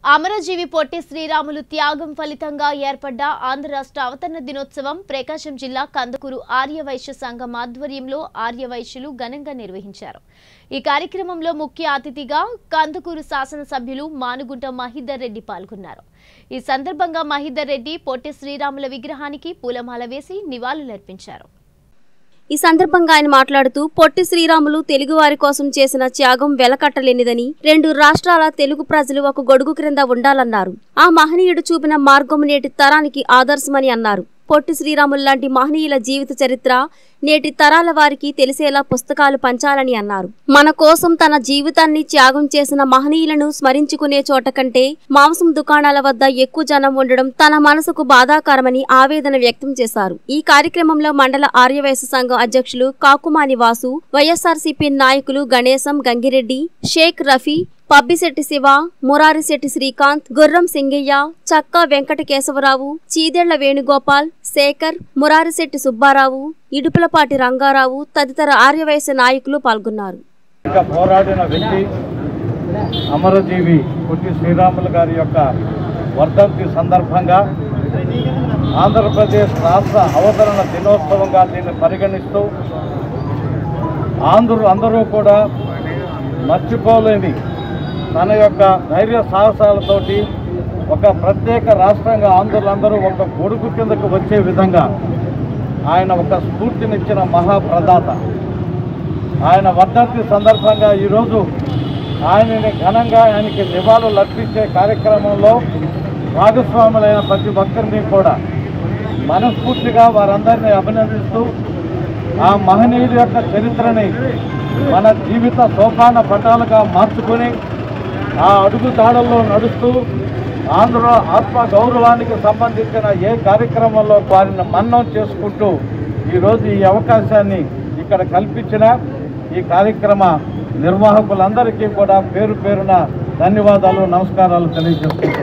అమరజీవి పొట్టి శ్రీరాములు త్యాగం ఫలితంగా ఏర్పడ్డ ఆంధ్ర రాష్ట్ర అవతరణ దినోత్సవం ప్రకాశం జిల్లా కందుకూరు ఆర్యవైశ్య సంఘం ఆధ్వర్యంలో ఆర్యవైశ్యులు ఘనంగా నిర్వహించారు ఈ కార్యక్రమంలో ముఖ్య అతిథిగా కందుకూరు శాసనసభ్యులు మానుగుంట మహిదర్ రెడ్డి పాల్గొన్నారు ఈ సందర్భంగా మహిదర్ రెడ్డి పొట్టి శ్రీరాముల విగ్రహానికి పూలమాల వేసి నివాళులర్పించారు ఈ సందర్భంగా ఆయన మాట్లాడుతూ పొట్టి శ్రీరాములు తెలుగువారి కోసం చేసిన త్యాగం వెలకట్టలేనిదని రెండు రాష్ట్రాల తెలుగు ప్రజలు ఒక గొడుగు క్రింద ఉండాలన్నారు ఆ మహనీయుడు చూపిన మార్గం నేటి తరానికి ఆదర్శమని అన్నారు పొట్టి శ్రీరాములు లాంటి మహనీయుల జీవిత చరిత్ర నేటి తరాల వారికి తెలిసేలా పుస్తకాలు పంచాలని అన్నారు మన కోసం తన జీవితాన్ని త్యాగం చేసిన మహనీయులను స్మరించుకునే చోట కంటే మాంసం దుకాణాల వద్ద ఎక్కువ జనం ఉండడం తన మనసుకు బాధాకరమని ఆవేదన వ్యక్తం చేశారు ఈ కార్యక్రమంలో మండల ఆర్యవైశ్య సంఘం అధ్యక్షులు కాకుమాని వాసు వైఎస్ఆర్సీపీ నాయకులు గణేశం గంగిరెడ్డి షేక్ రఫీ పబ్బిశెట్టి శివ మురారిశెట్టి శ్రీకాంత్ గుర్రం సింగయ్య చక్కా వెంకట కేశవరావు చీదెళ్ల వేణుగోపాల్ శేఖర్ మురారిశెట్టి సుబ్బారావు ఇడుపులపాటి రంగారావు తదితర ఆర్యవైశ్య నాయకులు పాల్గొన్నారు ఇంకా పోరాడిన వ్యక్తి అమరజీవి పొట్టి శ్రీరాములు గారి యొక్క వర్ధంతి సందర్భంగా ఆంధ్రప్రదేశ్ రాష్ట్ర అవతరణ దినోత్సవంగా దీన్ని పరిగణిస్తూ ఆంధ్రు అందరూ కూడా మర్చిపోలేని తన యొక్క ధైర్య సాహసాలతోటి ఒక ప్రత్యేక రాష్ట్రంగా ఆంధ్రులందరూ ఒక గొడుగు కిందకు వచ్చే విధంగా ఆయన ఒక స్ఫూర్తినిచ్చిన మహాప్రదాత ఆయన వర్ధంతి సందర్భంగా ఈరోజు ఆయనని ఘనంగా ఆయనకి నివాళులు అర్పించే కార్యక్రమంలో భాగస్వాములైన ప్రతి ఒక్కరిని కూడా మనస్ఫూర్తిగా వారందరినీ అభినందిస్తూ ఆ మహనీయుడి యొక్క చరిత్రని మన జీవిత సోపాన పటాలుగా మార్చుకొని ఆ అడుగు తాడల్లో నడుస్తూ ఆంధ్ర ఆత్మ గౌరవానికి సంబంధించిన ఏ కార్యక్రమంలో వారిని మన్నం చేసుకుంటూ ఈరోజు ఈ అవకాశాన్ని ఇక్కడ కల్పించిన ఈ కార్యక్రమ నిర్వాహకులందరికీ కూడా పేరు పేరున ధన్యవాదాలు నమస్కారాలు తెలియజేస్తున్నాను